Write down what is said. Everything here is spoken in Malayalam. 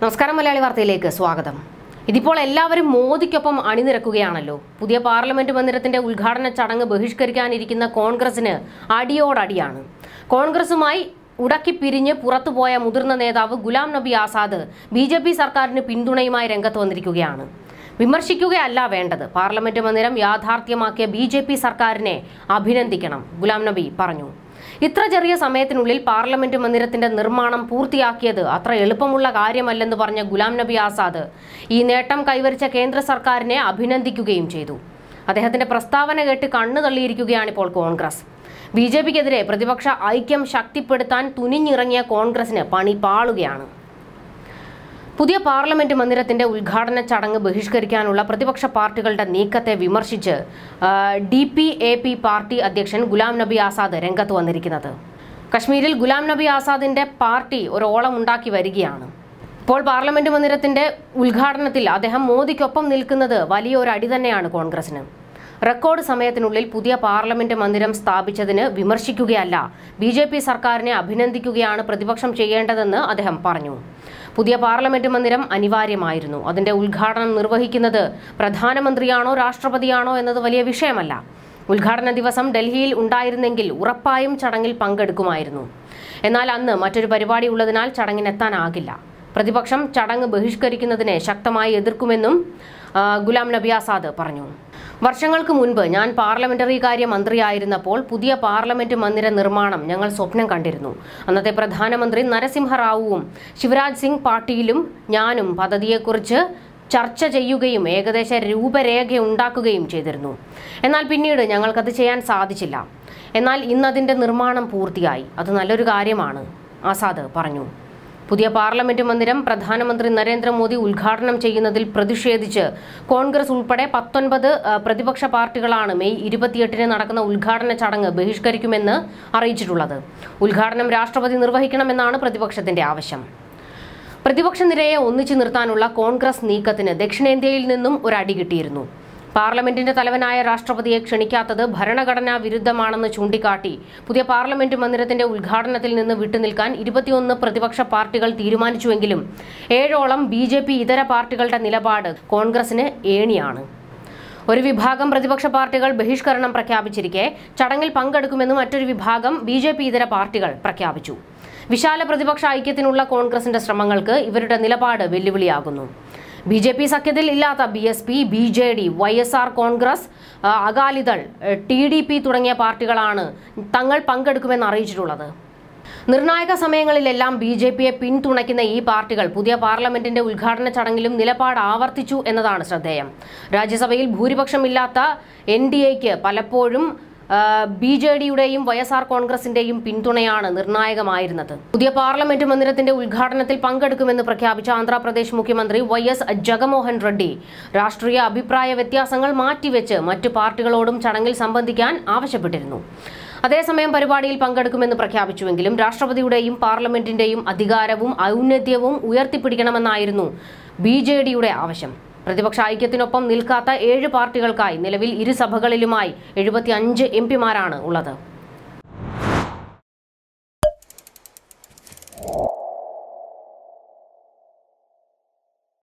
നമസ്കാരം മലയാളി വാർത്തയിലേക്ക് സ്വാഗതം ഇതിപ്പോൾ എല്ലാവരും മോദിക്കൊപ്പം അണിനിരക്കുകയാണല്ലോ പുതിയ പാർലമെന്റ് മന്ദിരത്തിന്റെ ഉദ്ഘാടന ചടങ്ങ് ബഹിഷ്കരിക്കാനിരിക്കുന്ന കോൺഗ്രസിന് അടിയോടടിയാണ് കോൺഗ്രസുമായി ഉടക്കി പിരിഞ്ഞ് പുറത്തുപോയ മുതിർന്ന നേതാവ് ഗുലാം നബി ആസാദ് ബി ജെ പി സർക്കാരിന് പിന്തുണയുമായി രംഗത്ത് വന്നിരിക്കുകയാണ് വിമർശിക്കുകയല്ല വേണ്ടത് പാർലമെന്റ് മന്ദിരം യാഥാർത്ഥ്യമാക്കിയ ബി ജെ പി സർക്കാരിനെ അഭിനന്ദിക്കണം ഗുലാം നബി പറഞ്ഞു ഇത്ര ചെറിയ സമയത്തിനുള്ളിൽ പാർലമെന്റ് മന്ദിരത്തിന്റെ നിർമ്മാണം പൂർത്തിയാക്കിയത് അത്ര എളുപ്പമുള്ള കാര്യമല്ലെന്ന് പറഞ്ഞ ഗുലാം നബി ആസാദ് ഈ നേട്ടം കൈവരിച്ച കേന്ദ്ര സർക്കാരിനെ അഭിനന്ദിക്കുകയും ചെയ്തു അദ്ദേഹത്തിന്റെ പ്രസ്താവന കേട്ട് കണ്ണു തള്ളിയിരിക്കുകയാണിപ്പോൾ കോൺഗ്രസ് ബി ജെ പിക്കെതിരെ പ്രതിപക്ഷ ഐക്യം ശക്തിപ്പെടുത്താൻ തുനിഞ്ഞിറങ്ങിയ കോൺഗ്രസിന് പണി പാളുകയാണ് പുതിയ പാർലമെന്റ് മന്ദിരത്തിന്റെ ഉദ്ഘാടന ചടങ്ങ് ബഹിഷ്കരിക്കാനുള്ള പ്രതിപക്ഷ പാർട്ടികളുടെ നീക്കത്തെ വിമർശിച്ച് D P A P party അധ്യക്ഷൻ ഗുലാം നബി ആസാദ് രംഗത്ത് വന്നിരിക്കുന്നത് കശ്മീരിൽ ഗുലാം നബി ആസാദിന്റെ പാർട്ടി ഒരു ഓളം ഉണ്ടാക്കി വരികയാണ് ഇപ്പോൾ പാർലമെന്റ് മന്ദിരത്തിന്റെ ഉദ്ഘാടനത്തിൽ അദ്ദേഹം മോദിക്കൊപ്പം നിൽക്കുന്നത് വലിയൊരു അടി തന്നെയാണ് കോൺഗ്രസിന് റെക്കോർഡ് സമയത്തിനുള്ളിൽ പുതിയ പാർലമെന്റ് മന്ദിരം സ്ഥാപിച്ചതിന് വിമർശിക്കുകയല്ല ബി ജെ പി സർക്കാരിനെ അഭിനന്ദിക്കുകയാണ് പ്രതിപക്ഷം ചെയ്യേണ്ടതെന്ന് അദ്ദേഹം പറഞ്ഞു പുതിയ പാർലമെന്റ് മന്ദിരം അനിവാര്യമായിരുന്നു അതിന്റെ ഉദ്ഘാടനം നിർവഹിക്കുന്നത് പ്രധാനമന്ത്രിയാണോ രാഷ്ട്രപതിയാണോ എന്നത് വലിയ വിഷയമല്ല ഉദ്ഘാടന ദിവസം ഡൽഹിയിൽ ഉണ്ടായിരുന്നെങ്കിൽ ഉറപ്പായും ചടങ്ങിൽ പങ്കെടുക്കുമായിരുന്നു എന്നാൽ അന്ന് മറ്റൊരു പരിപാടി ഉള്ളതിനാൽ ചടങ്ങിനെത്താനാകില്ല പ്രതിപക്ഷം ചടങ്ങ് ബഹിഷ്കരിക്കുന്നതിനെ ശക്തമായി എതിർക്കുമെന്നും ആ, ഗുലാം നബി ആസാദ് പറഞ്ഞു വർഷങ്ങൾക്ക് മുൻപ് ഞാൻ പാർലമെന്ററി കാര്യ മന്ത്രിയായിരുന്നപ്പോൾ പുതിയ പാർലമെന്റ് മന്ദിര നിർമ്മാണം ഞങ്ങൾ സ്വപ്നം കണ്ടിരുന്നു അന്നത്തെ പ്രധാനമന്ത്രി നരസിംഹറാവുവും ശിവരാജ് സിംഗ് പാട്ടീലും ഞാനും പദ്ധതിയെക്കുറിച്ച് ചർച്ച ചെയ്യുകയും ഏകദേശ രൂപരേഖ ഉണ്ടാക്കുകയും ചെയ്തിരുന്നു എന്നാൽ പിന്നീട് ഞങ്ങൾക്കത് ചെയ്യാൻ സാധിച്ചില്ല എന്നാൽ ഇന്നതിന്റെ നിർമ്മാണം പൂർത്തിയായി അത് നല്ലൊരു കാര്യമാണ് ആസാദ് പറഞ്ഞു പുതിയ പാർലമെന്റ് മന്ദിരം പ്രധാനമന്ത്രി നരേന്ദ്രമോദി ഉദ്ഘാടനം ചെയ്യുന്നതിൽ പ്രതിഷേധിച്ച് കോൺഗ്രസ് ഉൾപ്പെടെ പത്തൊൻപത് ആ, പ്രതിപക്ഷ പാർട്ടികളാണ് മെയ് ഇരുപത്തിയെട്ടിന് നടക്കുന്ന ഉദ്ഘാടന ചടങ്ങ് ബഹിഷ്കരിക്കുമെന്ന് അറിയിച്ചിട്ടുള്ളത് ഉദ്ഘാടനം രാഷ്ട്രപതി നിർവഹിക്കണമെന്നാണ് പ്രതിപക്ഷത്തിന്റെ ആവശ്യം പ്രതിപക്ഷ നിരയെ ഒന്നിച്ചു നിർത്താനുള്ള കോൺഗ്രസ് നീക്കത്തിന് ദക്ഷിണേന്ത്യയിൽ നിന്നും ഒരു അടി കിട്ടിയിരുന്നു പാർലമെന്റിന്റെ തലവനായ രാഷ്ട്രപതിയെ ക്ഷണിക്കാത്തത് ഭരണഘടനാ വിരുദ്ധമാണെന്ന് ചൂണ്ടിക്കാട്ടി പുതിയ പാർലമെന്റ് മന്ദിരത്തിന്റെ ഉദ്ഘാടനത്തിൽ നിന്ന് വിട്ടുനിൽക്കാൻ ഇരുപത്തിയൊന്ന് പ്രതിപക്ഷ പാർട്ടികൾ തീരുമാനിച്ചുവെങ്കിലും ഏഴോളം ബി ജെ പി ഇതര പാർട്ടികളുടെ നിലപാട് കോൺഗ്രസിന് ഏണിയാണ് ഒരു വിഭാഗം പ്രതിപക്ഷ പാർട്ടികൾ ബഹിഷ്കരണം പ്രഖ്യാപിച്ചിരിക്കെ ചടങ്ങിൽ പങ്കെടുക്കുമെന്ന് മറ്റൊരു വിഭാഗം ബി ജെ പി ഇതര പാർട്ടികൾ പ്രഖ്യാപിച്ചു വിശാല പ്രതിപക്ഷ ഐക്യത്തിനുള്ള കോൺഗ്രസിന്റെ ശ്രമങ്ങൾക്ക് ഇവരുടെ നിലപാട് വെല്ലുവിളിയാകുന്നു ബി ജെ പി സഖ്യത്തിൽ ഇല്ലാത്ത B S P B J D Y S R Congress ആ, അകാലിദൾ ടി ഡി പി തുടങ്ങിയ പാർട്ടികളാണ് തങ്ങൾ പങ്കെടുക്കുമെന്ന് അറിയിച്ചിട്ടുള്ളത് നിർണായക സമയങ്ങളിലെല്ലാം ബി ജെ പിയെ പിന്തുണയ്ക്കുന്ന ഈ പാർട്ടികൾ പുതിയ പാർലമെന്റിന്റെ ഉദ്ഘാടന ചടങ്ങിലും നിലപാട് ആവർത്തിച്ചു എന്നതാണ് ശ്രദ്ധേയം രാജ്യസഭയിൽ ഭൂരിപക്ഷമില്ലാത്ത എൻ ഡി എക്ക് പലപ്പോഴും ബി ജെ ഡിയുടെയും വൈ എസ് ആർ കോൺഗ്രസിന്റെയും പിന്തുണയാണ് നിർണായകമായിരുന്നത് പുതിയ പാർലമെന്റ് മന്ദിരത്തിന്റെ ഉദ്ഘാടനത്തിൽ പങ്കെടുക്കുമെന്ന് പ്രഖ്യാപിച്ച ആന്ധ്രാപ്രദേശ് മുഖ്യമന്ത്രി വൈ എസ് ജഗൻമോഹൻ റെഡ്ഡി രാഷ്ട്രീയ അഭിപ്രായ വ്യത്യാസങ്ങൾ മാറ്റിവെച്ച് മറ്റു പാർട്ടികളോടും ചടങ്ങിൽ സംബന്ധിക്കാൻ ആവശ്യപ്പെട്ടിരുന്നു അതേസമയം പരിപാടിയിൽ പങ്കെടുക്കുമെന്ന് പ്രഖ്യാപിച്ചുവെങ്കിലും രാഷ്ട്രപതിയുടെയും പാർലമെന്റിന്റെയും അധികാരവും ഔന്നത്യവും ഉയർത്തിപ്പിടിക്കണമെന്നായിരുന്നു ബി ജെ ഡിയുടെ ആവശ്യം പ്രതിപക്ഷ ഐക്യത്തിനൊപ്പം നിൽക്കാത്ത ഏഴ് പാർട്ടികൾക്കായി നിലവിൽ ഇരു സഭകളിലുമായി എഴുപത്തി അഞ്ച് എം പിമാരാണ് ഉള്ളത്